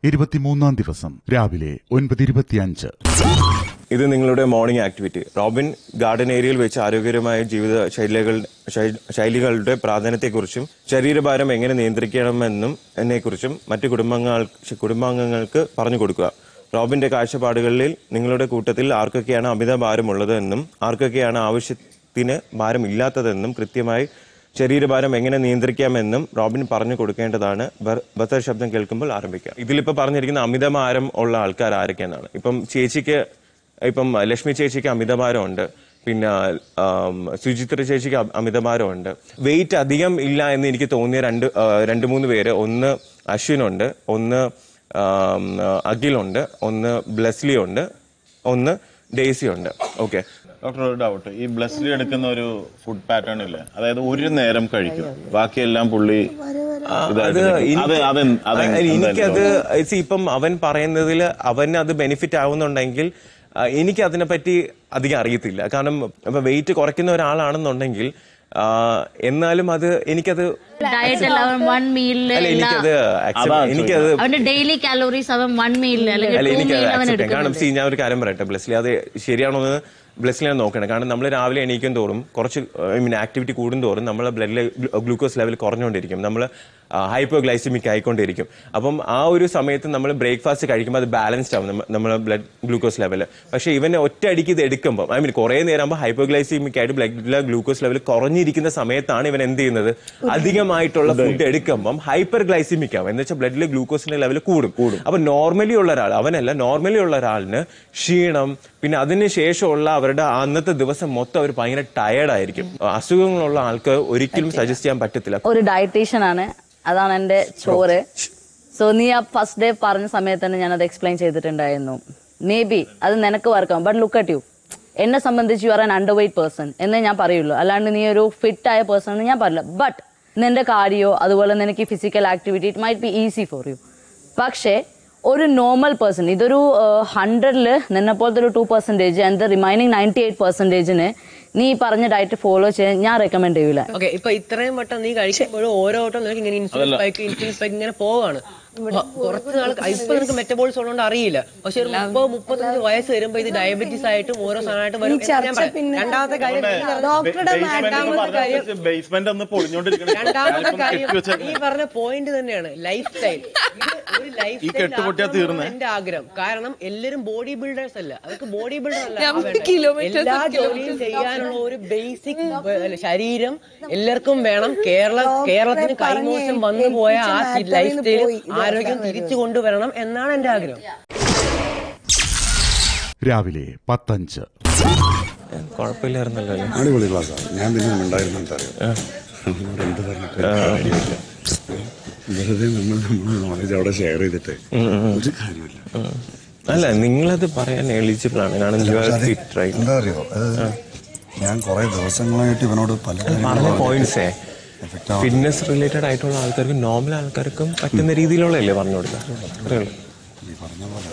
ഇരുപത്തിമൂന്നാം ദിവസം രാവിലെ ഒൻപത് ഇരുപത്തിയഞ്ച് ഇത് നിങ്ങളുടെ മോർണിംഗ് ആക്ടിവിറ്റി റോബിൻ ഗാർഡൻ ഏരിയയിൽ വെച്ച് ആരോഗ്യകരമായ ജീവിത ശൈലികൾ ശൈ- ശൈലികളുടെ പ്രാധാന്യത്തെക്കുറിച്ചും ശരീരഭാരം എങ്ങനെ നിയന്ത്രിക്കണമെന്നും എന്നെക്കുറിച്ചും മറ്റു കുടുംബങ്ങൾ കുടുംബാംഗങ്ങൾക്ക് പറഞ്ഞു കൊടുക്കുക റോബിന്റെ കാഴ്ചപ്പാടുകളിൽ നിങ്ങളുടെ കൂട്ടത്തിൽ ആർക്കൊക്കെയാണ് അമിത ഭാരമുള്ളത് എന്നും ആർക്കൊക്കെയാണ് ആവശ്യത്തിന് ഭാരമില്ലാത്തതെന്നും കൃത്യമായി ശരീരഭാരം എങ്ങനെ നിയന്ത്രിക്കാമെന്നും റോബിൻ പറഞ്ഞു കൊടുക്കേണ്ടതാണ് ബർ- ബത്തർ ശബ്ദം കേൾക്കുമ്പോൾ ആരംഭിക്കുക ഇതിലിപ്പോ പറഞ്ഞിരിക്കുന്ന അമിതഭാരം ഉള്ള ആൾക്കാർ ആരൊക്കെയെന്നാണ് ഇപ്പം ചേച്ചിക്ക് ഇപ്പം ലക്ഷ്മി ചേച്ചിക്ക് അമിതഭാരമുണ്ട് പിന്നെ ആം, സുചിത്ര ചേച്ചിക്ക് അ- അമിതഭാരമുണ്ട് വെയിറ്റ് അധികം ഇല്ല എന്ന് എനിക്ക് തോന്നിയ രണ്ട് ആ, രണ്ട് മൂന്ന് പേര് ഒന്ന് അശ്വിനുണ്ട് ഒന്ന് ആം, അഖിലുണ്ട് ഒന്ന് ബ്ലെസ്ലി ഉണ്ട് ഒന്ന് ഡേസി ഉണ്ട് ഓക്കെ ഡോക്ടർ ഒരു ഡൗട്ട് ഈ ബ്ലസ്ലി എടുക്കുന്ന ഒരു ഫുഡ് പാറ്റേൺ ഇല്ലേ അതായത് ഒരു നേരം കഴിക്കും ബാക്കിയെല്ലാം പുള്ളി ഇതായിട്ട് അത് നിൽക്കും. അത് എനിക്ക് അതെന്ത്- അതെന്ത്- അല്ല, എനിക്കത് എന്തായാലും see, ഇപ്പം അവൻ പറയുന്നതിൽ അവന് അത് ബെനിഫിറ്റ് ആവുന്നുണ്ടെങ്കിൽ ആ, എനിക്ക് അതിനെപ്പറ്റി അധികം അറിയത്തില്ല കാരണം ഇപ്പൊ വെയിറ്റ് കുറയ്ക്കുന്ന ഒരാളാണെന്നുണ്ടെങ്കിൽ ആ, എന്നാലും അത് എനിക്കത് ഡയറ്റ് എല്ലാം അവൻ വൺ മീലില് അല്ല എനിക്കത് accept- അതാ എനിക്കത് അവന്റെ ഡെയിലി കാലോറീസ് അവൻ വൺ മീലിൽ അല്ലെങ്കിൽ അല്ല ടു എനിക്ക് മീൽ അവൻ accept ചെയ്യാം. കാരണം എടുക്കുന്നുണ്ട് സീ ഞാൻ ഒരു കാര്യം പറയട്ടെ ബ്ലസ്ലി അത് ശരിയാണോ എന്ന് ബ്ലസ്ലി ഞാൻ നോക്കണം കാരണം നമ്മൾ രാവിലെ എണീക്കും തോറും കുറച്ച് ഐ മീൻ ആക്ടിവിറ്റി കൂടും തോറും നമ്മളെ ബ്ലഡിലെ ഗ്ലൂക്കോസ് ലെവൽ കുറഞ്ഞുകൊണ്ടിരിക്കും നമ്മൾ ഹൈപ്പോ ഗ്ലൈസിമിക് ആയിക്കൊണ്ടിരിക്കും അപ്പം ആ ഒരു സമയത്ത് നമ്മൾ ബ്രേക്ക്ഫാസ്റ്റ് കഴിക്കുമ്പോൾ അത് ബാലൻസ്ഡ് ആവും നമ്മളെ ബ്ലഡ് ഗ്ലൂക്കോസ് ലെവൽ പക്ഷേ ഇവൻ ഒറ്റ അടിക്ക് ഇത് എടുക്കുമ്പോൾ ഐ മീൻ കുറേ നേരം ആകുമ്പോൾ ഹൈപ്പോ ഗ്ലൈസിമിക് ആയിട്ട് ബ്ലഡിലെ ഗ്ലൂക്കോസ് ലെവൽ കുറഞ്ഞിരിക്കുന്ന സമയത്താണ് ഇവൻ എന്ത് ചെയ്യുന്നത് അധികമായിട്ടുള്ള ഫുഡ് എടുക്കുമ്പം ഹൈപ്പർ ഗ്ലൈസിമിക് ആവും എന്ന് വെച്ചാൽ ബ്ലഡിലെ ഗ്ലൂക്കോസിന്റെ ലെവൽ കൂടും കൂടും അപ്പൊ നോർമലി ഉള്ള ഒരാൾ അവനല്ല നോർമലി ഉള്ള ഒരാളിന് ക്ഷീണം പിന്നെ അതിന് ശേഷമുള്ള അവരുടെ അന്നത്തെ ദിവസം മൊത്തം അവർ ഭയങ്കര ടയേർഡ് ആയിരിക്കും അസുഖങ്ങളുള്ള ആൾക്ക് ഒരിക്കലും സജസ്റ്റ് ചെയ്യാൻ പറ്റത്തില്ല ഒരു ഡയറ്റീഷ്യൻ ആണ് അതാണ് എൻ്റെ ചോറ് സോ നീ ആ ഫസ്റ്റ് ഡേ പറഞ്ഞ സമയത്ത് തന്നെ ഞാനത് എക്സ്പ്ലെയിൻ ചെയ്തിട്ടുണ്ടായിരുന്നു മേ ബി അത് നിനക്ക് വർക്കാം ബട്ട് ലുക്ക് അറ്റ് യു എന്നെ സംബന്ധിച്ച് you are an under weight person എന്നേ ഞാൻ പറയുള്ളൂ അല്ലാണ്ട് നീ ഒരു ഫിറ്റ് ആയ പേഴ്സൺ എന്ന് ഞാൻ പറയില്ല ബട്ട് നിന്റെ കാര്യോ അതുപോലെ നിനക്ക് physical activity it might be easy for you പക്ഷേ ഒരു നോർമൽ പേഴ്സൺ ഇതൊരു ഹൺഡ്രഡിൽ നിന്നെ പോലത്തെ ഒരു two percentage and the remaining ninety eight പെർസെൻറ്റേജിന് നീ ഈ പറഞ്ഞ ഡയറ്റ് ഫോളോ ചെയ്യാൻ ഞാൻ റെക്കമെൻഡ് ചെയ്യൂല ഓക്കെ ഇപ്പൊ ഇത്രയും വട്ടം നീ കഴിക്കുമ്പോഴും ഓരോ വട്ടം നിനക്ക് ഇങ്ങനെ ഇൻസുലിൻ സ്പൈക്ക് ഇൻസുലിൻ സ്പൈക്ക് ഇങ്ങനെ പോവാണ് അപ്പൊ കുറച്ച് നാൾ ഇപ്പൊ നിനക്ക് മെറ്റബോളിസം ഉള്ളതുകൊണ്ട് അറിയില്ല പക്ഷെ ഒരു മുപ്പത് മുപ്പത്തഞ്ച് വയസ്സ് വരുമ്പോ ഇത് ഡയബറ്റീസ് ആയിട്ടും ഓരോ സാധനമായിട്ടും വരും എന്ന് ഞാൻ പറയാം. രണ്ടാമത്തെ കാര്യം നീ പറഞ്ഞ- ഡോക്ടറുടെ രണ്ടാമത്തെ കാര്യം ബേസ്മെന്റ് ഒന്ന് പൊളിഞ്ഞോണ്ടിരിക്കണം രണ്ടാമത്തെ കാര്യം നീ പറഞ്ഞ പോയിന്റ് തന്നെയാണ് ലൈഫ് സ്റ്റൈൽ ഒരു ലൈഫ് ഈ കെട്ടുപൊട്ടിയാ തീർന്നേ. എന്റെ ആഗ്രഹം കാരണം എല്ലാരും ബോഡി ബിൽഡേഴ്സ് അല്ല അവർക്ക് ബോഡി ബിൽഡർ അല്ല ഞമ്മക്ക് ആവേണ്ടത്. kilometers എല്ലാ and ജോലിയും ചെയ്യാനുള്ള ഒരു ബേസിക് ശരീരം എല്ലാവർക്കും വേണം കേരള കേരളത്തിന് കൈമോശം വന്നു പോയ ആ ലൈഫ് സ്റ്റൈൽ ആരോഗ്യം തിരിച്ചു കൊണ്ടുവരണം എന്നാണ് എന്റെ ആഗ്രഹം രാവിലെ പത്തഞ്ച് കുഴപ്പമില്ലായിരുന്നല്ലോ അല്ലേ അടിപൊളി ക്ലാസ്സാണ് ഞാൻ പിന്നെ ഉണ്ടായിരുന്നു അറിയാം എന്ത് പറഞ്ഞിട്ട് കാര്യമില്ല വെറുതെ നമ്മൾ നമ്മുടെ നോളജ് അവിടെ ഷെയർ ചെയ്തിട്ട് ഒരു കാര്യമില്ല അല്ല നിങ്ങളത് പറയാൻ എലിജിബിൾ ആണ് കാരണം യു ആർ അത് ഫിറ്റ് റൈറ്റ് എന്താ അറിയോ അത് ഞാൻ കുറെ ദിവസങ്ങളായിട്ട് ഇവനോട് പല പറഞ്ഞ കാര്യങ്ങളും പോയിന്റ്സേ എഫക്റ്റ് ആവും ഫിറ്റ്നസ് റിലേറ്റഡ് ആയിട്ടുള്ള ആൾക്കാർക്ക് നോർമൽ ആൾക്കാർക്കും പറ്റുന്ന രീതിയിലുള്ളതല്ലേ പറഞ്ഞു കൊടുക്കുക അത്രേ ഉള്ളൂ ഈ പറഞ്ഞ പോലെ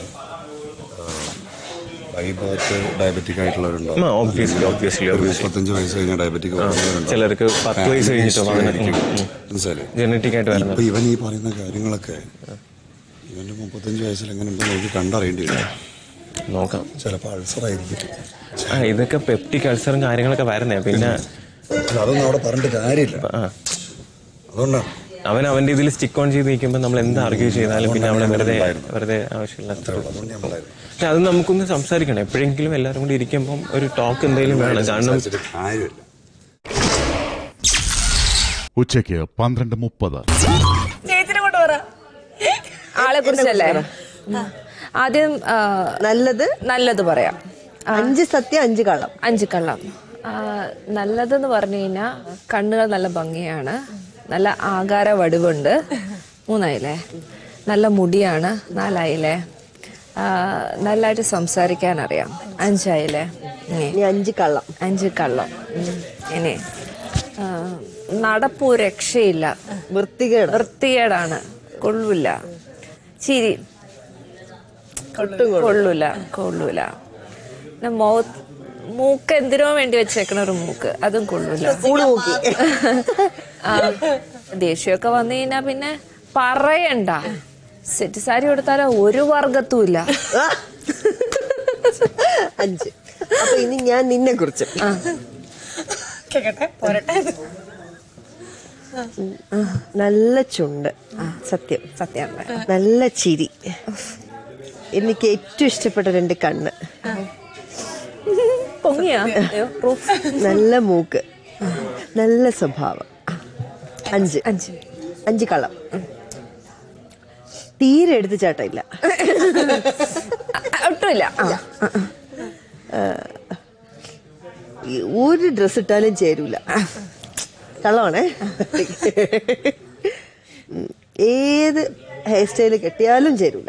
ബൈ ബർത്ത് ഡയബറ്റിക് ആയിട്ടുള്ളവരുണ്ടോ ഓബ്വിയസ്ലി ഓബ്വിയസ്ലി ഒരു ഓബ്വിയസ്ലി മുപ്പത്തഞ്ച് വയസ്സ് കഴിഞ്ഞ ഡയബറ്റിക് ചിലർക്ക് പത്ത് വയസ്സ് കഴിഞ്ഞിട്ടോ അങ്ങനെ മനസ്സിലായി ജനറ്റിക് ആയിട്ട് വരുന്നത് ഇപ്പൊ ഇവൻ ഈ പറയുന്ന കാര്യങ്ങളൊക്കെ ഇവന്റെ മുപ്പത്തഞ്ച് വയസ്സിൽ എങ്ങനെ ഉണ്ടോ നോക്കി കണ്ടറിയേണ്ടി വരും നോക്കാം ചിലപ്പോൾ അൾസർ ആയിരിക്കും ആ ഇതൊക്കെ പെപ്റ്റിക് അൾസറും കാര്യങ്ങളൊക്കെ വരുന്നേ പിന്നെ അല്ല, അതൊന്നും അവിടെ പറഞ്ഞിട്ട് കാര്യമില്ല ആ അതുകൊണ്ടാണ് അവൻ അവന്റെ ഇതിൽ സ്റ്റിക്ക് ഓൺ ചെയ്ത് നിൽക്കുമ്പോൾ നമ്മൾ എന്ത് ആർഗ്യൂ ചെയ്താലും പിന്നെ അവിടെ വെറുതെ വെറുതെ ആവശ്യമില്ലാത്ത അതുകൊണ്ട് ഞാൻ പറയായിരുന്നു പക്ഷെ അത് നമുക്കൊന്ന് സംസാരിക്കണം എപ്പോഴെങ്കിലും എല്ലാവരും കൂടി ഇരിക്കുമ്പോൾ ഒരു ടോക്ക് എന്തെങ്കിലും വേണം കാരണം സംസാരിച്ചിട്ട് കാര്യമില്ല ഉച്ചയ്ക്ക് പന്ത്രണ്ട് മുപ്പത് ചേച്ചിനെ കൊണ്ട് പറ ആളെ കുറിച്ചല്ലേ ആദ്യം ആ, നല്ലത് നല്ലത് പറയാം അഞ്ച് സത്യം അഞ്ച് കള്ളം അഞ്ച് കള്ളം ആ, നല്ലതെന്ന് പറഞ്ഞു കഴിഞ്ഞാൽ കണ്ണുകൾ നല്ല ഭംഗിയാണ് നല്ല ആകാര വടിവുണ്ട് മൂന്നായില്ലേ നല്ല മുടിയാണ് നാലായില്ലേ ആ, നല്ലതായിട്ട് സംസാരിക്കാൻ അറിയാം അഞ്ചായില്ലേ ഇനി ഇനി അഞ്ച് കള്ളം അഞ്ച് കള്ളം ഉം. ഇനി ആ, നടപ്പു രക്ഷയില്ല വൃത്തികേട് വൃത്തികേടാണ് കൊള്ളൂല ചിരി കൊള്ളൂല കൊള്ളൂല പിന്നെ മൗത്ത് മൂക്ക് എന്തിനോ വേണ്ടി വെച്ചേക്കണ ഒരു മൂക്ക് അതും കൊള്ളൂല ആ, ദേഷ്യമൊക്കെ വന്നു കഴിഞ്ഞാ പിന്നെ പറയണ്ട സെറ്റ് സാരി കൊടുത്താലോ ഒരു വർഗത്തും ഇല്ല ആ. അഞ്ച് അപ്പൊ ഇനി ഞാൻ നിന്നെ കുറിച്ച് കേക്കട്ടെ പോരട്ടെ നല്ല ചുണ്ട് സത്യം സത്യം നല്ല ചിരി എനിക്ക് ഏറ്റവും ഇഷ്ടപ്പെട്ട രണ്ട് കണ്ണ് പൊങ്ങിയാ അയ്യോ, പ്രൂഫ് നല്ല മൂക്ക് നല്ല സ്വഭാവം അഞ്ച് അഞ്ച് അഞ്ച് കള്ളം തീരെ എടുത്തു ചാട്ടമില്ല ഒട്ടുമില്ല ആ. ഈ ഒരു ഡ്രസ് ഇട്ടാലും ചേരൂല കള്ളമാണേ ഉം. ഏത് ഹെയർ സ്റ്റൈല് കെട്ടിയാലും ചേരൂല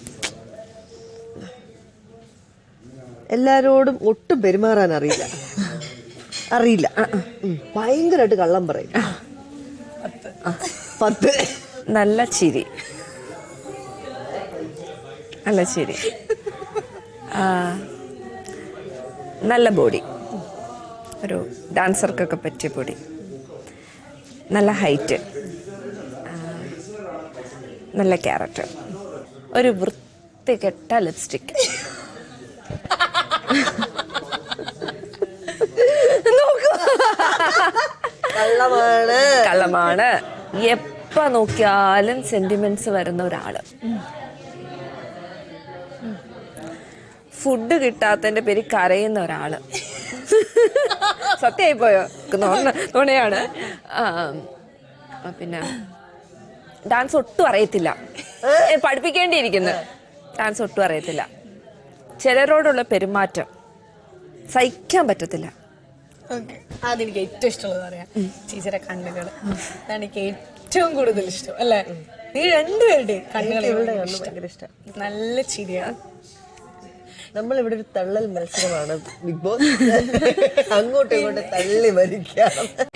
എല്ലാരോടും ഒട്ടും പെരുമാറാൻ അറിയില്ല അറിയില്ല ഉം. ഭയങ്കരമായിട്ട് കള്ളം പറയും പത്ത് നല്ല ചിരി നല്ല ചിരി ആ, നല്ല ബോഡി ഒരു ഡാൻസർക്കൊക്കെ പറ്റിയ ബോഡി നല്ല ഹൈറ്റ് നല്ല ക്യാരക്ടർ ഒരു വൃത്തികെട്ട ലിപ്സ്റ്റിക് കള്ളമാണ് കള്ളമാണ് എപ്പ നോക്കിയാലും സെന്റിമെന്റ്സ് വരുന്ന ഒരാള് ഫുഡ് കിട്ടാത്തതിന്റെ പേര് കരയുന്ന ഒരാള് സത്യമായി പോയോ നുണയാണ് ആ, ആ, പിന്നെ ഡാൻസ് ഒട്ടും അറിയത്തില്ല ഏ, പഠിപ്പിക്കേണ്ടിയിരിക്കുന്നു ഡാൻസ് ഒട്ടും അറിയത്തില്ല ചിലരോടുള്ള പെരുമാറ്റം സഹിക്കാൻ പറ്റത്തില്ല ഓക്കെ അതെനിക്ക് ഏറ്റവും ഇഷ്ടമുള്ളത് പറയാം ചേച്ചിയുടെ കണ്ണുകൾ അതാണ് എനിക്ക് ഏറ്റവും കൂടുതൽ ഇഷ്ടം അല്ലേ നീ രണ്ടുപേരുടെയും കണ്ണുകൾ ഇവളുടെ എനിക്ക് കണ്ണ് ഇഷ്ടം. ഭയങ്കര ഇഷ്ടം നല്ല ചിരിയാണ് നമ്മൾ ഇവിടെ ഒരു തള്ളൽ മത്സരമാണ് ബിഗ് ബോസ് അങ്ങോട്ടും ഇങ്ങോട്ടും തള്ളി മരിക്കാം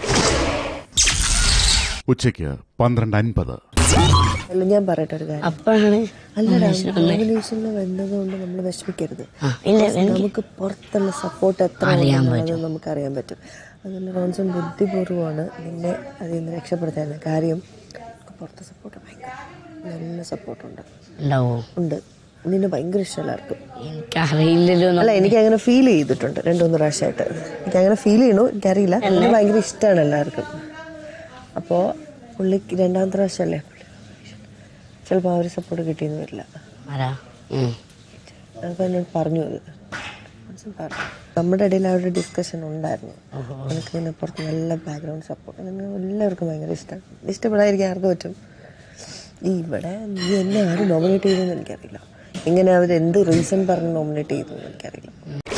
ഉച്ചയ്ക്ക് പന്ത്രണ്ട് അൻപത് അല്ല ഞാൻ പറയട്ടെ ഒരു കാര്യം അപ്പോഴാണ് അല്ലടാ നോമിനേഷനിൽ വന്നത് കൊണ്ട് നമ്മൾ വിഷമിക്കരുത് നമുക്ക് പുറത്തുള്ള സപ്പോർട്ട് എത്ര ഉണ്ടെന്നുള്ളത് നമുക്ക് അറിയാൻ പറ്റും അതുകൊണ്ട് റോൺസൺ ബുദ്ധിപൂർവ്വമാണ് നിന്നെ അതിൽ നിന്ന് രക്ഷപ്പെടുത്താൻ കാര്യം നമുക്ക് പുറത്തെ സപ്പോർട്ട് ഭയങ്കര നല്ല സപ്പോർട്ടുണ്ട് ഉണ്ടാവോ ഉണ്ട് നിന്നെ ഭയങ്കര ഇഷ്ടം എല്ലാവർക്കും എനിക്കറിയില്ലല്ലോ അല്ല എനിക്ക് അങ്ങനെ ഫീൽ ചെയ്തിട്ടുണ്ട് രണ്ടു മൂന്ന് പ്രാവശ്യമായിട്ട് എനിക്ക് അങ്ങനെ ഫീൽ ചെയ്യണു എനിക്കറിയില്ല എന്നെ ഭയങ്കര ഇഷ്ടമാണ് എല്ലാവർക്കും അപ്പോൾ പുള്ളിക്ക് രണ്ടാമത്തെ പ്രാവശ്യമല്ലേ ചിലപ്പോൾ അവർ സപ്പോർട്ട് കിട്ടിയെന്ന് വരില്ല ആരാ ഉം. അപ്പോൾ എന്നോട് പറഞ്ഞു അത് മനസ്സിൽ പറഞ്ഞു നമ്മുടെ ഇടയിൽ ആ ഒരു ഡിസ്കഷൻ ഉണ്ടായിരുന്നു എനിക്ക് ഇങ്ങനെ പുറത്ത് നല്ല ബാക്ക്ഗ്രൗണ്ട് സപ്പോർട്ട് അങ്ങനെ എല്ലാവർക്കും ഭയങ്കര ഇഷ്ടമാണ് ഇഷ്ടപ്പെടാതിരിക്കാൻ ആർക്ക് പറ്റും ഈ ഇവിടെ നീ എന്നെ ആരും നോമിനേറ്റ് ചെയ്തെന്ന് എനിക്കറിയില്ല ഇങ്ങനെ അവർ എന്ത് റീസൺ പറഞ്ഞ് നോമിനേറ്റ് ചെയ്തു എന്ന് എനിക്കറിയില്ല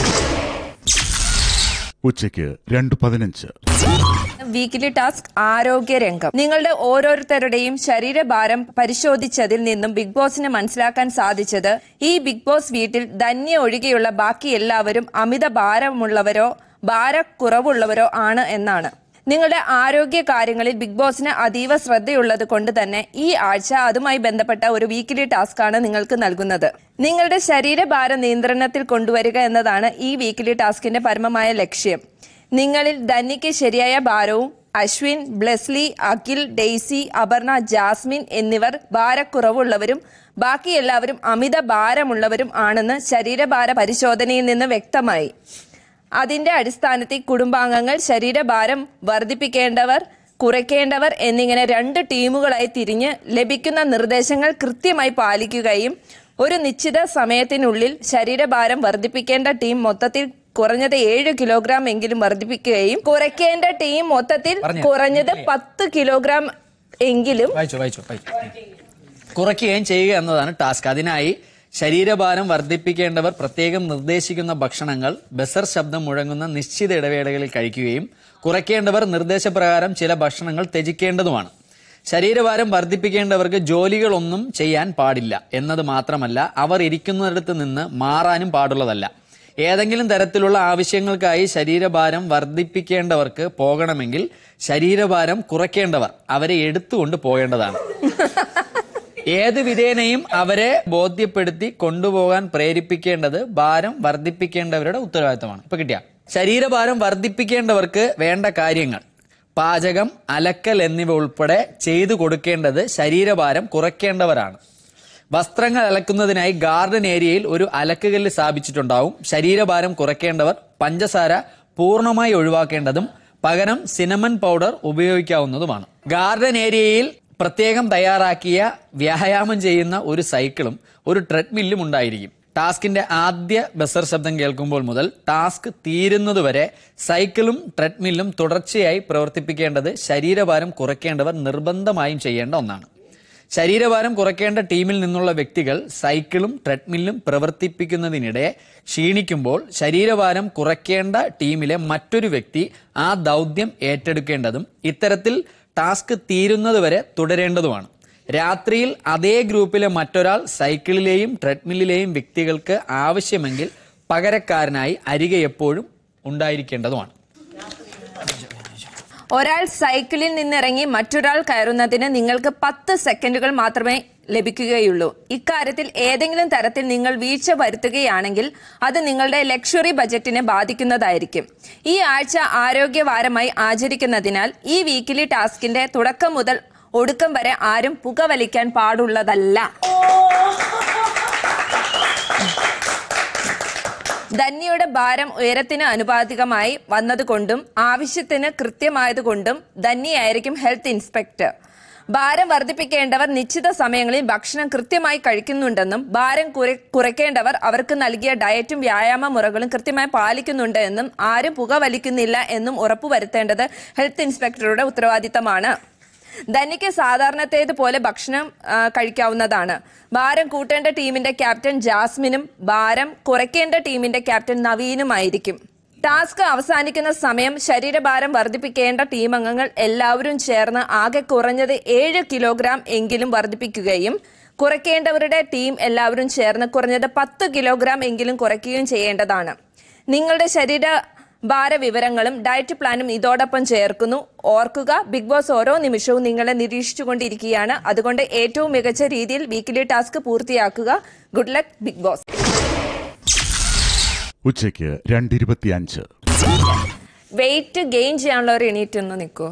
ഉച്ചയ്ക്ക് രണ്ട് പതിനഞ്ച് വീക്കിലി ടാസ്ക് ആരോഗ്യരംഗം നിങ്ങളുടെ ഓരോരുത്തരുടെയും ശരീരഭാരം പരിശോധിച്ചതിൽ നിന്നും ബിഗ് ബോസിന് മനസ്സിലാക്കാൻ സാധിച്ചത് ഈ ബിഗ് ബോസ് വീട്ടിൽ ധന്യ ഒഴികെയുള്ള ബാക്കി എല്ലാവരും അമിത ഭാരമുള്ളവരോ ഭാരക്കുറവുള്ളവരോ ആണ് എന്നാണ് നിങ്ങളുടെ ആരോഗ്യ കാര്യങ്ങളിൽ ബിഗ് ബോസിന് അതീവ ശ്രദ്ധയുള്ളത് കൊണ്ട് തന്നെ ഈ ആഴ്ച അതുമായി ബന്ധപ്പെട്ട ഒരു വീക്കിലി ടാസ്ക് ആണ് നിങ്ങൾക്ക് നൽകുന്നത് നിങ്ങളുടെ ശരീരഭാരം നിയന്ത്രണത്തിൽ കൊണ്ടുവരിക എന്നതാണ് ഈ വീക്കിലി ടാസ്കിന്റെ പരമമായ ലക്ഷ്യം നിങ്ങളിൽ ധന്യയ്ക്ക് ശരിയായ ഭാരവും അശ്വിൻ ബ്ലെസ്ലി അഖിൽ ഡെയ്സി അപർണ ജാസ്മിൻ എന്നിവർ ഭാരക്കുറവുള്ളവരും ബാക്കി എല്ലാവരും അമിത ഭാരമുള്ളവരും ആണെന്ന് ശരീരഭാര പരിശോധനയിൽ നിന്ന് വ്യക്തമായി അതിന്റെ അടിസ്ഥാനത്തിൽ കുടുംബാംഗങ്ങൾ ശരീരഭാരം വർദ്ധിപ്പിക്കേണ്ടവർ കുറയ്ക്കേണ്ടവർ എന്നിങ്ങനെ രണ്ട് ടീമുകളായി തിരിഞ്ഞ് ലഭിക്കുന്ന നിർദ്ദേശങ്ങൾ കൃത്യമായി പാലിക്കുകയും ഒരു നിശ്ചിത സമയത്തിനുള്ളിൽ ശരീരഭാരം വർദ്ധിപ്പിക്കേണ്ട ടീം മൊത്തത്തിൽ കുറഞ്ഞത് ഏഴ് കിലോഗ്രാം എങ്കിലും വർദ്ധിപ്പിക്കുകയും കുറയ്ക്കേണ്ട ടീം മൊത്തത്തിൽ കുറഞ്ഞത് പത്ത് കിലോഗ്രാം എങ്കിലും വായിച്ചു വായിച്ചു വായിച്ചു കുറയ്ക്കുകയും ചെയ്യുക എന്നതാണ് ടാസ്ക് അതിനായി ശരീരഭാരം വർദ്ധിപ്പിക്കേണ്ടവർ പ്രത്യേകം നിർദ്ദേശിക്കുന്ന ഭക്ഷണങ്ങൾ ബസർ ശബ്ദം മുഴങ്ങുന്ന നിശ്ചിത ഇടവേളകളിൽ കഴിക്കുകയും കുറയ്ക്കേണ്ടവർ നിർദ്ദേശപ്രകാരം ചില ഭക്ഷണങ്ങൾ ത്യജിക്കേണ്ടതുമാണ് ശരീരഭാരം വർദ്ധിപ്പിക്കേണ്ടവർക്ക് ജോലികളൊന്നും ചെയ്യാൻ പാടില്ല എന്നത് മാത്രമല്ല അവർ ഇരിക്കുന്നിടത്ത് നിന്ന് മാറാനും പാടുള്ളതല്ല ഏതെങ്കിലും തരത്തിലുള്ള ആവശ്യങ്ങൾക്കായി ശരീരഭാരം വർദ്ധിപ്പിക്കേണ്ടവർക്ക് പോകണമെങ്കിൽ ശരീരഭാരം കുറയ്ക്കേണ്ടവർ അവരെ എടുത്തുകൊണ്ട് പോകേണ്ടതാണ് ഏത് വിധേനയും അവരെ ബോധ്യപ്പെടുത്തി കൊണ്ടുപോകാൻ പ്രേരിപ്പിക്കേണ്ടത് ഭാരം വർദ്ധിപ്പിക്കേണ്ടവരുടെ ഉത്തരവാദിത്തമാണ് ഇപ്പൊ കിട്ടിയ ശരീരഭാരം വർദ്ധിപ്പിക്കേണ്ടവർക്ക് വേണ്ട കാര്യങ്ങൾ പാചകം അലക്കൽ എന്നിവ ഉൾപ്പെടെ ചെയ്തു കൊടുക്കേണ്ടത് ശരീരഭാരം കുറയ്ക്കേണ്ടവരാണ് വസ്ത്രങ്ങൾ അലക്കുന്നതിനായി ഗാർഡൻ ഏരിയയിൽ ഒരു അലക്കുകല്ല് സ്ഥാപിച്ചിട്ടുണ്ടാവും ശരീരഭാരം കുറയ്ക്കേണ്ടവർ പഞ്ചസാര പൂർണ്ണമായി ഒഴിവാക്കേണ്ടതും പകരം സിനമൺ പൗഡർ ഉപയോഗിക്കാവുന്നതുമാണ് ഗാർഡൻ ഏരിയയിൽ പ്രത്യേകം തയ്യാറാക്കിയ വ്യായാമം ചെയ്യുന്ന ഒരു സൈക്കിളും ഒരു ട്രെഡ്മില്ലും ഉണ്ടായിരിക്കും ടാസ്കിന്റെ ആദ്യ ബസർ ശബ്ദം കേൾക്കുമ്പോൾ മുതൽ ടാസ്ക് തീരുന്നതുവരെ സൈക്കിളും ട്രെഡ്മില്ലും തുടർച്ചയായി പ്രവർത്തിപ്പിക്കേണ്ടത് ശരീരഭാരം കുറയ്ക്കേണ്ടവർ നിർബന്ധമായും ചെയ്യേണ്ട ഒന്നാണ് ശരീരഭാരം കുറയ്ക്കേണ്ട ടീമിൽ നിന്നുള്ള വ്യക്തികൾ സൈക്കിളും ട്രെഡ്മില്ലും പ്രവർത്തിപ്പിക്കുന്നതിനിടെ ക്ഷീണിക്കുമ്പോൾ ശരീരഭാരം കുറയ്ക്കേണ്ട ടീമിലെ മറ്റൊരു വ്യക്തി ആ ദൗത്യം ഏറ്റെടുക്കേണ്ടതും ഇത്തരത്തിൽ ടാസ്ക് തീരുന്നതുവരെ തുടരേണ്ടതുമാണ് രാത്രിയിൽ അതേ ഗ്രൂപ്പിലെ മറ്റൊരാൾ സൈക്കിളിലെയും ട്രെഡ്മില്ലിലെയും വ്യക്തികൾക്ക് ആവശ്യമെങ്കിൽ പകരക്കാരനായി അരികെ എപ്പോഴും ഉണ്ടായിരിക്കേണ്ടതുമാണ് ഒരാൾ സൈക്കിളിൽ നിന്നിറങ്ങി മറ്റൊരാൾ കയറുന്നതിന് നിങ്ങൾക്ക് പത്ത് സെക്കൻഡുകൾ മാത്രമേ ലഭിക്കുകയുള്ളൂ ഇക്കാര്യത്തിൽ ഏതെങ്കിലും തരത്തിൽ നിങ്ങൾ വീഴ്ച വരുത്തുകയാണെങ്കിൽ അത് നിങ്ങളുടെ ലക്ഷറി ബജറ്റിനെ ബാധിക്കുന്നതായിരിക്കും ഈ ആഴ്ച ആരോഗ്യവാരമായി ആചരിക്കുന്നതിനാൽ ഈ വീക്കിലി ടാസ്കിന്റെ തുടക്കം മുതൽ ഒടുക്കം വരെ ആരും പുകവലിക്കാൻ പാടുള്ളതല്ല ധന്യയുടെ ഭാരം ഉയരത്തിന് അനുപാതികമായി വന്നതുകൊണ്ടും ആവശ്യത്തിന് കൃത്യമായതുകൊണ്ടും ധന്യയായിരിക്കും ഹെൽത്ത് ഇൻസ്പെക്ടർ ഭാരം വർദ്ധിപ്പിക്കേണ്ടവർ നിശ്ചിത സമയങ്ങളിൽ ഭക്ഷണം കൃത്യമായി കഴിക്കുന്നുണ്ടെന്നും ഭാരം കുറെ- കുറയ്ക്കേണ്ടവർ അവർക്ക് നൽകിയ ഡയറ്റും വ്യായാമ മുറകളും കൃത്യമായി പാലിക്കുന്നുണ്ട് എന്നും ആരും പുകവലിക്കുന്നില്ല എന്നും ഉറപ്പുവരുത്തേണ്ടത് ഹെൽത്ത് ഇൻസ്പെക്ടറുടെ ഉത്തരവാദിത്തമാണ് ധനിക്ക് സാധാരണത്തേതുപോലെ ഭക്ഷണം ആ, കഴിക്കാവുന്നതാണ് ഭാരം കൂട്ടേണ്ട ടീമിന്റെ ക്യാപ്റ്റൻ ജാസ്മിനും ഭാരം കുറയ്ക്കേണ്ട ടീമിന്റെ ക്യാപ്റ്റൻ നവീനുമായിരിക്കും ടാസ്ക് അവസാനിക്കുന്ന സമയം ശരീരഭാരം വർദ്ധിപ്പിക്കേണ്ട ടീം അംഗങ്ങൾ എല്ലാവരും ചേർന്ന് ആകെ കുറഞ്ഞത് ഏഴ് കിലോഗ്രാം എങ്കിലും വർദ്ധിപ്പിക്കുകയും കുറയ്ക്കേണ്ടവരുടെ ടീം എല്ലാവരും ചേർന്ന് കുറഞ്ഞത് പത്ത് കിലോഗ്രാം എങ്കിലും കുറയ്ക്കുകയും ചെയ്യേണ്ടതാണ് നിങ്ങളുടെ ശരീര ഭാര വിവരങ്ങളും ഡയറ്റ് പ്ലാനും ഇതോടൊപ്പം ചേർക്കുന്നു ഓർക്കുക ബിഗ് ബോസ് ഓരോ നിമിഷവും നിങ്ങളെ നിരീക്ഷിച്ചുകൊണ്ടിരിക്കുകയാണ് അതുകൊണ്ട് ഏറ്റവും മികച്ച രീതിയിൽ വീക്കിലി ടാസ്ക് പൂർത്തിയാക്കുക ഗുഡ് ലക്ക് ബിഗ് ബോസ് ഉച്ചയ്ക്ക് രണ്ടിരുപത്തിയഞ്ച് വെയിറ്റ് ഗെയിൻ ചെയ്യാനുള്ളവർ എണീറ്റ് ഒന്ന് നിൽക്കോ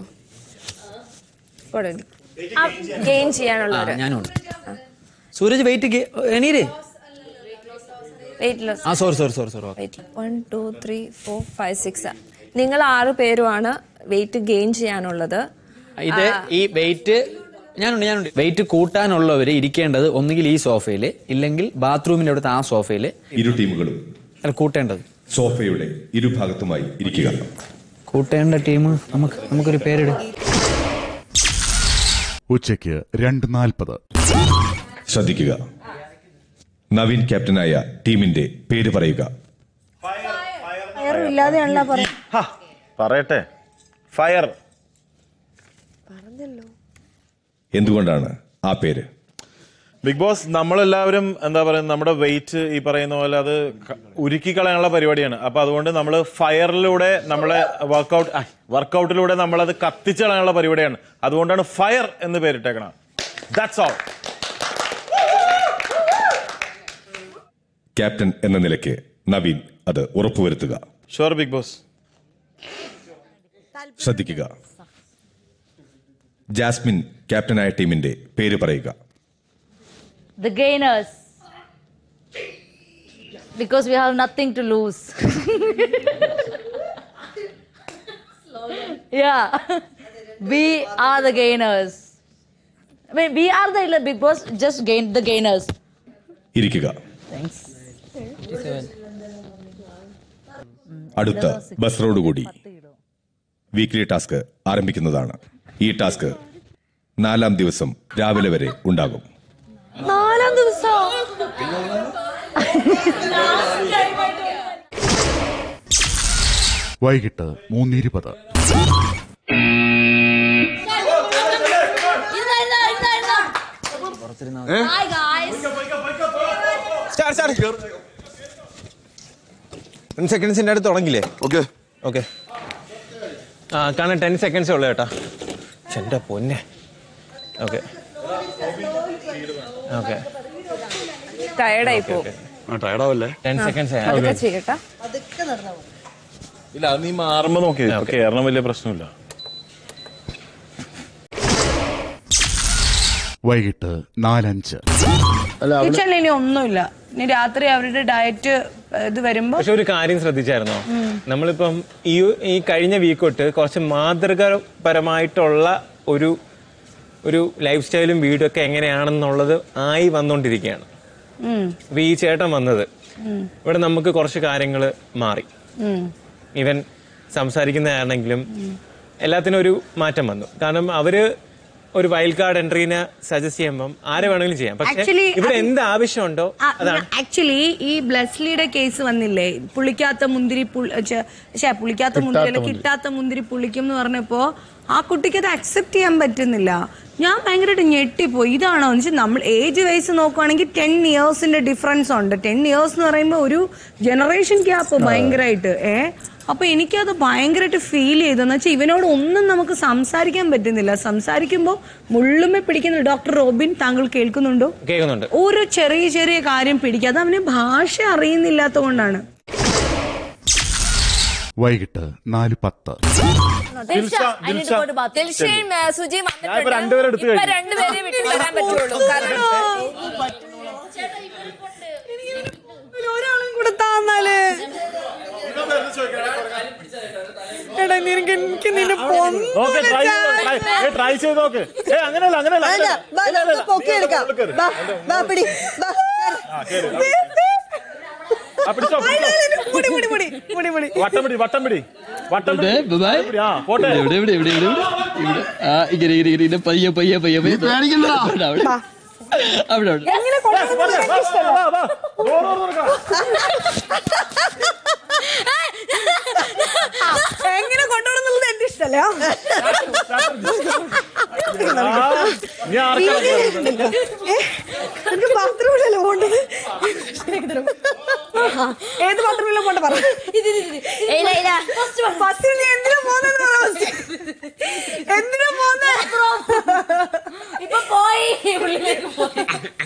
ഗെയിൻ ചെയ്യാനുള്ളവർ ഞാനുണ്ട് സൂരജ് വെയിറ്റ് എണീര് വെയിറ്റ് ലോസ് ആ sorry sorry sorry sorry one two three four five six നിങ്ങൾ ആറ് പേരുമാണ് വെയിറ്റ് ഗെയിൻ ചെയ്യാനുള്ളത് ഇത് ഈ വെയിറ്റ് ഞാനുണ്ട് ഞാനുണ്ട് വെയിറ്റ് കൂട്ടാനുള്ളവർ ഇരിക്കേണ്ടത് ഒന്നുകിൽ ഈ സോഫയിൽ ഇല്ലെങ്കിൽ ബാത്റൂമിന്റെ അടുത്ത് ആ സോഫയിൽ ഇരു ടീമുകളും കൂട്ടേണ്ടത് സോഫയുടെ ഇരുഭാഗത്തുമായി ഇരിക്കുക കൂട്ടേണ്ട ടീം നമുക്ക് നമുക്കൊരു പേരിട് ഉച്ചയ്ക്ക് രണ്ട് നാൽപ്പത് ശ്രദ്ധിക്കുക നവീൻ ക്യാപ്റ്റനായ ടീമിന്റെ പേര് പറയുക ഫയറും ഇല്ലാതെയാണല്ലോ പറയാം ഹാ, പറയട്ടെ ഫയർ എന്തുകൊണ്ടാണ് ആ പേര് ബിഗ് ബോസ് നമ്മളെല്ലാവരും എന്താ പറയുക നമ്മുടെ വെയിറ്റ് ഈ പറയുന്ന പോലെ അത് ക- ഉരുക്കി കളയാനുള്ള പരിപാടിയാണ് അപ്പൊ അതുകൊണ്ട് നമ്മൾ ഫയറിലൂടെ നമ്മളെ വർക്കൗട്ട് വർക്കൗട്ടിലൂടെ നമ്മളത് കത്തിച്ച് കളയാനുള്ള പരിപാടിയാണ് അതുകൊണ്ടാണ് ഫയർ എന്ന് പേരിട്ടേക്കണം ദാറ്റ്സ് ഓൾ ക്യാപ്റ്റൻ എന്ന നിലയ്ക്ക് നവീൻ അത് ഉറപ്പുവരുത്തുക ഷുവർ ബിഗ് ബോസ് ശ്രദ്ധിക്കുക ജാസ്മിൻ ക്യാപ്റ്റനായ ടീമിന്റെ പേര് പറയുക The gainers. Because we have nothing to lose. yeah. We are the gainers. I mean, we are the big boss, just gain the gainers. ഇരിക്കുക Thanks. അടുത്ത ബസ്റോടുകൂടി വീക്ക്ലി ടാസ്ക് ആരംഭിക്കുന്നതാണ് ഈ task നാലാം ദിവസം രാവിലെ വരെ ഉണ്ടാകും നാലാം ദിവസം വൈകിട്ട് മൂന്നിരുപത് Hi guys. ടെൻ സെക്കൻഡ്സിന്റെ അടുത്ത് തുടങ്ങില്ലേ ഓക്കെ ഓക്കെ ആ കാരണം ടെൻ സെക്കൻഡ്സേ ഉള്ളൂ ചേട്ടാ എന്റെ പൊന്നെ ഓക്കെ ഓക്കെ ടയർഡായി പോകും ടയർഡാവല്ലേ ടെൻ സെക്കൻഡ്സ് അതൊക്കെ ചെയ്യട്ടെ ഇല്ല അത് നീ മാറുമ്പോ നോക്കി കയറണം വലിയ പ്രശ്നമില്ല വൈകിട്ട് നാലഞ്ച് കിച്ചണിൽ ഇനി ഒന്നുമില്ല ഇനി രാത്രി അവരുടെ ഡയറ്റ് ഇത് വരുമ്പോ പക്ഷെ ഒരു കാര്യം ശ്രദ്ധിച്ചായിരുന്നോ നമ്മളിപ്പം ഈ ഈ കഴിഞ്ഞ വീക്ക് തൊട്ട് കുറച്ച് മാതൃകപരമായിട്ടുള്ള ഒരു ഒരു ലൈഫ് സ്റ്റൈലും വീടും ഒക്കെ എങ്ങനെയാണെന്നുള്ളത് ആയി വന്നുകൊണ്ടിരിക്കുകയാണ് ഉം, അപ്പൊ ഈ ചേട്ടൻ വന്നത് ഉം, ഇവിടെ നമുക്ക് കുറച്ച് കാര്യങ്ങൾ മാറി ഉം. ഈവൻ സംസാരിക്കുന്നതാണെങ്കിലും എല്ലാത്തിനും ഒരു മാറ്റം വന്നു കാരണം അവര് ഒരു വൈൽഡ് കാർഡ് എൻട്രീനെ സജസ്റ്റ് ചെയ്യുമ്പം ആരെ വേണമെങ്കിലും ചെയ്യാം പക്ഷെ Actually, ഇവിടെ അത് എന്ത് ആവശ്യമുണ്ടോ അതാണ് ആക്ച്വലി ഈ ബ്ലസ്ലിയുടെ കേസ് വന്നില്ലേ പുളിക്കാത്ത മുന്തിരി പുൾ- ഛെ, ഛെ, പുളിക്കാത്ത മുന്തിരി അല്ല കിട്ടാത്ത മുന്തിരി പുളിക്കും എന്ന് പറഞ്ഞപ്പോ ആ കുട്ടിക്ക് അത് അക്സെപ്റ്റ് ചെയ്യാൻ പറ്റുന്നില്ല ഞാൻ ഭയങ്കരമായിട്ട് ഞെട്ടിപ്പോയി ഇതാണോ എന്ന് വെച്ചാൽ നമ്മൾ ഏജ് വൈസ് നോക്കുവാണെങ്കിൽ ടെൻ ഇയേഴ്സിന്റെ ഡിഫറൻസ് ഉണ്ട് ടെൻ ഇയേഴ്സ് എന്ന് പറയുമ്പോൾ ഒരു ജനറേഷൻ ഗ്യാപ്പ് ഭയങ്കരമായിട്ട് ഏ അപ്പൊ എനിക്കത് ഭയങ്കരമായിട്ട് ഫീൽ ചെയ്തെന്ന് വെച്ചാൽ ഇവനോട് ഒന്നും നമുക്ക് സംസാരിക്കാൻ പറ്റുന്നില്ല സംസാരിക്കുമ്പോൾ മുള്ളുമേ പിടിക്കുന്ന ഡോക്ടർ റോബിൻ താങ്കൾ കേൾക്കുന്നുണ്ടോ കേൾക്കുന്നുണ്ട് ഒരു ചെറിയ ചെറിയ കാര്യം പിടിക്കാതെ അവന് ഭാഷ അറിയുന്നില്ലാത്ത കൊണ്ടാണ് വൈകിട്ട് നാല് പത്ത് ദിൽഷയും ആ, സുജിയും ഞാനിപ്പോ രണ്ടുപേരെ എടുത്ത് ഇപ്പൊ കഴിഞ്ഞു. രണ്ടുപേരെ വിട്ടു തരാൻ പറ്റുള്ളൂ കാരണം ഒരാളും കൂടെ താന്നാല് എടാ നിനക്ക് എനിക്ക് നിന്നെ നോക്ക് ട്രൈ ചെയ്ത് ട്രൈ ചെയ്ത് നോക്ക് ഏ അങ്ങനെയല്ല അങ്ങനെയല്ല വേണ്ട, വാ, നമുക്ക് പൊക്കിയെടുക്കാം. വാ, വാ, പിടി, വാ. ആ, പിടിച്ചോ, പിടിച്ചോ. മുടി മുടി മുടി മുടി മുടി വട്ടം പിടി വട്ടം പിടി വട്ടം പിടി വട്ടം പിടി. ആ പോട്ടെ ഇവിടെ ഇവിടെ ഇവിടെ ഇവിടെ ഇവിടെ ഇവിടെ ആ ഇങ്ങനെ ഇങ്ങനെ ഇങ്ങനെ ഇങ്ങനെ പയ്യെ പയ്യെ പയ്യെ പയ്യെ അവിടെ അവിടെ അവിടെ അവിടെ എങ്ങനെ കൊണ്ടുവന്നത് എനിക്ക് ഇഷ്ടമല്ല. വാ, വാ. ഡോർ തുറക്കണം. എങ്ങനെ കൊണ്ടുപോകണമെന്നുള്ളത് എന്റെ ഇഷ്ടമല്ല ആ, നീ ആർക്കാണ് എനിക്ക് ബാത്റൂമിലല്ലേ പോണ്ടത് ഏത് ബാത്റൂമിലാണ് പോണ്ട പറ ഫസ്റ്റ് നീ എന്തിനാ പോകുന്നത് എന്തിനാ പോകുന്നത് ഇപ്പൊ പോയി ഉള്ളിലേക്ക് പോയി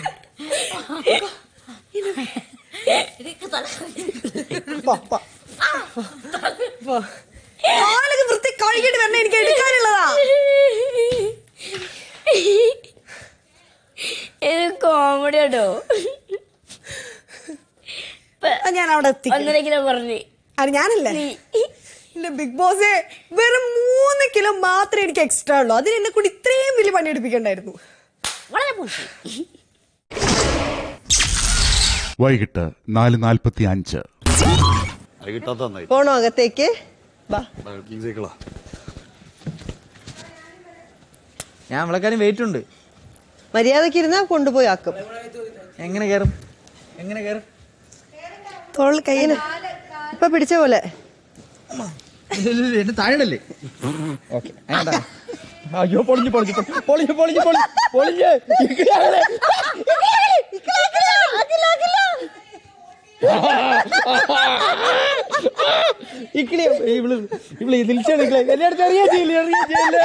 കാലൊക്കെ വൃത്തി കഴുകിയിട്ട് വരണ എനിക്ക് എടുക്കാനുള്ളതാ ഇത് കോമഡി ആട്ടോ ആ, ഞാൻ അവിടെ എത്തി ഒന്നര കിലോ പറഞ്ഞു അത് ഞാനല്ലേ എന്റെ ബിഗ് ബോസ് വെറും മൂന്ന് കിലോ മാത്രമേ എനിക്ക് എക്സ്ട്രാ ഉള്ളൂ അതിന് എന്നെ കൂടി ഇത്രയും വലിയ പണി എടുപ്പിക്കണ്ടായിരുന്നു വളരെ മോശം വൈകിട്ട് നാല് നാൽപ്പത്തി അഞ്ച് പോണോ അകത്തേക്ക് വാ ഞാൻ അവളെക്കാരും വെയിറ്റ് ഉണ്ട് മര്യാദക്ക് ഇരുന്നാ കൊണ്ടുപോയി ആക്കും എങ്ങനെ കയറും എങ്ങനെ കയറും തോളിൽ കയ്യിന് ഇപ്പൊ പിടിച്ച പോലെ എന്നെ താഴെടല്ലേ ഓക്കെ അയ്യോ പൊളിഞ്ഞു പൊളിഞ്ഞു പൊളിഞ്ഞു പൊളിഞ്ഞു പൊളിഞ്ഞു പൊളിഞ്ഞു ഇക്കിളി ഇവള് ഇവള് ഇതിൽച്ചാണ് ഇക്കിളി എല്ലായിടത്തും അറിയാ ചെയ്യില്ല അറിയാ ചെയ്യില്ല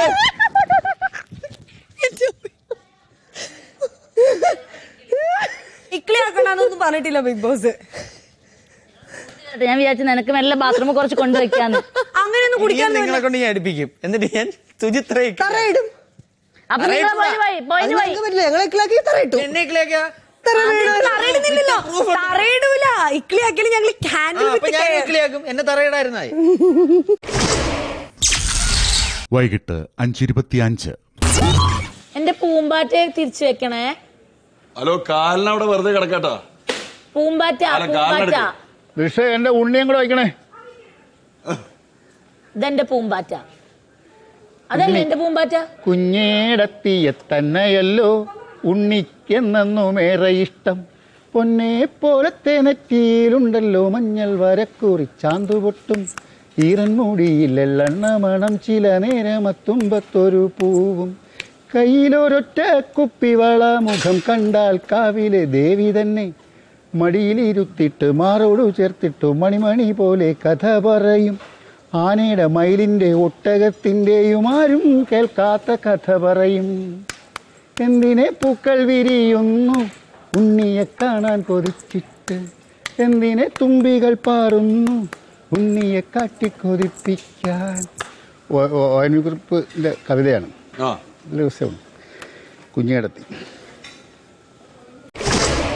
ഇക്ലി ആക്കണമെന്നൊന്നും പറഞ്ഞിട്ടില്ല ബിഗ് ബോസ് ഞാൻ വിചാരിച്ചു നിനക്ക് മെല്ലെ ബാത്റൂമിൽ കുറച്ച് കൊണ്ടുവയ്ക്കാന്ന് അങ്ങനെയൊന്നും കുടിക്കാൻ നിങ്ങളെ കൊണ്ട് ഞാൻ അടുപ്പിക്കും എന്നിട്ട് ഞാൻ സുചിത്രയെ തറയിടും അപ്പൊ നിങ്ങൾ പോയി പോയി പോയി അത് പോയി ഞങ്ങൾക്ക് പറ്റില്ല ഞങ്ങൾ ഇക്കിളാക്കി തറയിട്ടു എന്നെ ഇക്കിളിയാക്കാ തറയിടുന്നില്ലല്ലോ തറയിടൂല ഇക്ലി ആക്കിയാലും ഞങ്ങൾ ക്യാൻഡിൽ അപ്പൊ ഞാൻ ഇക്കിളിയാക്കും എന്നെ തറയിടായിരുന്നായി വൈകിട്ട് അഞ്ചിരുപത്തി അഞ്ച് എന്റെ പൂമ്പാറ്റയെ തിരിച്ചു വെക്കണേ ഹലോ കാലിനവിടെ വെറുതെ കിടക്കട്ടാ പൂമ്പാറ്റ അല്ല, പൂമ്പാറ്റ കാലിനടുക്ക്. ഋഷ എന്റെ ഉണ്ണിയും കൂടെ വയ്ക്കണേ ഇതെന്റെ പൂമ്പാറ്റ അതല്ലേ എന്റെ പൂമ്പാറ്റ കുഞ്ഞേടത്തിയെ തന്നെയല്ലോ ഉണ്ണിക്കെന്നേറെ ഇഷ്ടം പൊന്നെ പോലത്തെ നെറ്റിയിലുണ്ടല്ലോ മഞ്ഞൾ വരക്കുറി ചാന്തുപൊട്ടും ഈറൻ മൂടിയില്ലെണ്ണ മണം ചില നേരമത്തുമ്പത്തൊരു പൂവും കയ്യിലൊരൊറ്റ കുപ്പിവള മുഖം കണ്ടാൽ കാവിലെ ദേവി തന്നെ മടിയിലിരുത്തിട്ട് മാറോടു ചേർത്തിട്ടു മണിമണി പോലെ കഥ പറയും ആനയുടെ മയിലിൻ്റെ ഒട്ടകത്തിൻ്റെയും ആരും കേൾക്കാത്ത കഥ പറയും എന്തിനെ പൂക്കൾ വിരിയുന്നു ഉണ്ണിയെ കാണാൻ കൊതിച്ചിട്ട് എന്തിനെ തുമ്പികൾ പാറുന്നു ഉണ്ണിയെ കാട്ടിക്കൊതിപ്പിക്കാൻ കുറിപ്പിൻ്റെ കവിതയാണ് ആ നല്ല രസമാണ് കുഞ്ഞിടത്തി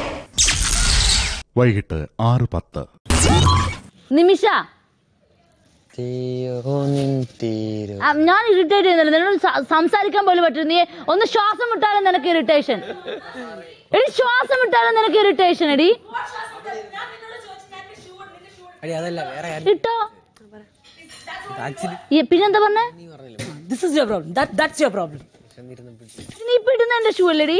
വൈകിട്ട് ആറ് പത്ത് നിമിഷ തീരും തീരും ആ, ഞാൻ ഇറിറ്റേറ്റ് ചെയ്യുന്നില്ല നിന്നോട് സ- സംസാരിക്കാൻ പോലും പറ്റും നീ ഒന്ന് ശ്വാസം വിട്ടാലും നിനക്ക് ഇറിറ്റേഷൻ എടി ശ്വാസം വിട്ടാലും നിനക്ക് ഇറിറ്റേഷൻ എടി അടി അതല്ല വേറെ ഇട്ടോ ആക്ച്വലി ഈ, പിന്നെന്താ പറഞ്ഞേ this is your problem that's your problem നീ ഇപ്പൊ ഇടുന്ന എന്റെ ഷൂ അല്ലേടി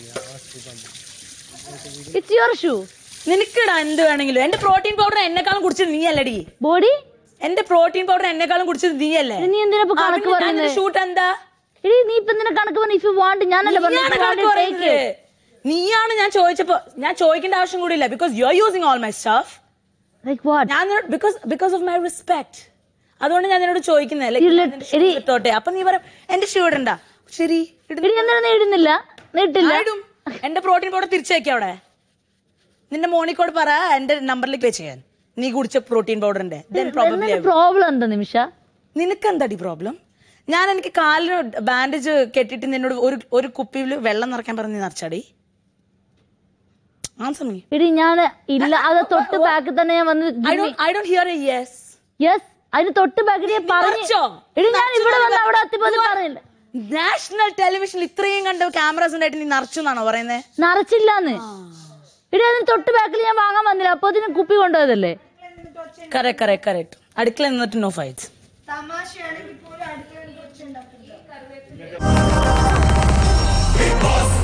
ഇറ്റ്സ് യുവർ ഷൂ നിനക്കിടാ എന്ത് വേണമെങ്കിലും എന്റെ പ്രോട്ടീൻ പൗഡർ എന്നെക്കാളും കുടിച്ചത് നീ അല്ലടി ബോഡി എന്റെ പ്രോട്ടീൻ പൗഡർ എന്നെക്കാളും കുടിച്ചത് നീ അല്ലേ നീ എന്തിനാ ഇപ്പൊ കണക്ക് പറയുന്നത് ഷൂട്ട് എന്താ എടി നീ ഇപ്പൊ എന്തിനാ കണക്ക് പറഞ്ഞു ഇഫ് യു വാണ്ട് ഞാനല്ല നീയാണ് കണക്ക് പറയുന്നത് നീയാണ് ഞാൻ ചോദിച്ചപ്പോ ഞാൻ ചോദിക്കേണ്ട ആവശ്യം കൂടി ഇല്ല because you are using all my staff ഞാൻ because because of my respect അതുകൊണ്ട് ഞാൻ നിന്നോട് ചോദിക്കുന്നത് തൊട്ടെ അപ്പൊ നീ പറയും എന്റെ ഷൂ ഇടണ്ട ശരി നീ ഇടുന്നില്ല നീട്ടില്ല ഇടും എന്റെ പ്രോട്ടീൻ പൗഡർ തിരിച്ചേക്കാം അവിടെ നിന്റെ മോണിക്കോട് പറ എന്റെ നമ്പറിലേക്ക് പേ ചെയ്യാൻ നീ കുടിച്ച പ്രോട്ടീൻ പൗഡറിന്റെ പ്രോബ്ലം എന്താ നിമിഷ നിനക്ക് എന്താടി പ്രോബ്ലം ഞാൻ എനിക്ക് കാലിന് ബാൻഡേജ് കെട്ടിട്ട് നിന്നോട് ഒരു ഒരു കുപ്പിയിൽ വെള്ളം നിറയ്ക്കാൻ പറഞ്ഞ് നീ നിറച്ചാടി ആൻസർ മീ എടി ഞാൻ ഇല്ല അത് തൊട്ട് ബാക്കിൽ തന്നെ ഞാൻ വന്ന് I don't I don't hear a yes yes അതിന് തൊട്ട് ബാക്കിൽ ഞാൻ പറഞ്ഞു എടി ഞാൻ ഇവിടെ വന്ന് അവിടെ എത്തിപ്പോലും പറഞ്ഞില്ല നാഷണൽ ടെലിവിഷനിൽ ഇത്രയും കണ്ട ക്യാമറാസ് ഉണ്ടായിട്ട് നീ നിറച്ചു എന്നാണോ പറയുന്നത് നിറച്ചില്ലാന്ന് എടി അതിന് തൊട്ട് ബാക്കിൽ ഞാൻ വാങ്ങാൻ വന്നില്ല അപ്പൊ അതിന് കുപ്പി കൊണ്ടുപോയതല്ലേ കറക്റ്റ് കറക്റ്റ് കറക്റ്റ് അടുക്കള നിന്നിട്ട് നോ ഫൈറ്റ്സ് തമാശയാണെങ്കിൽ പോലും അടുത്ത Big Boss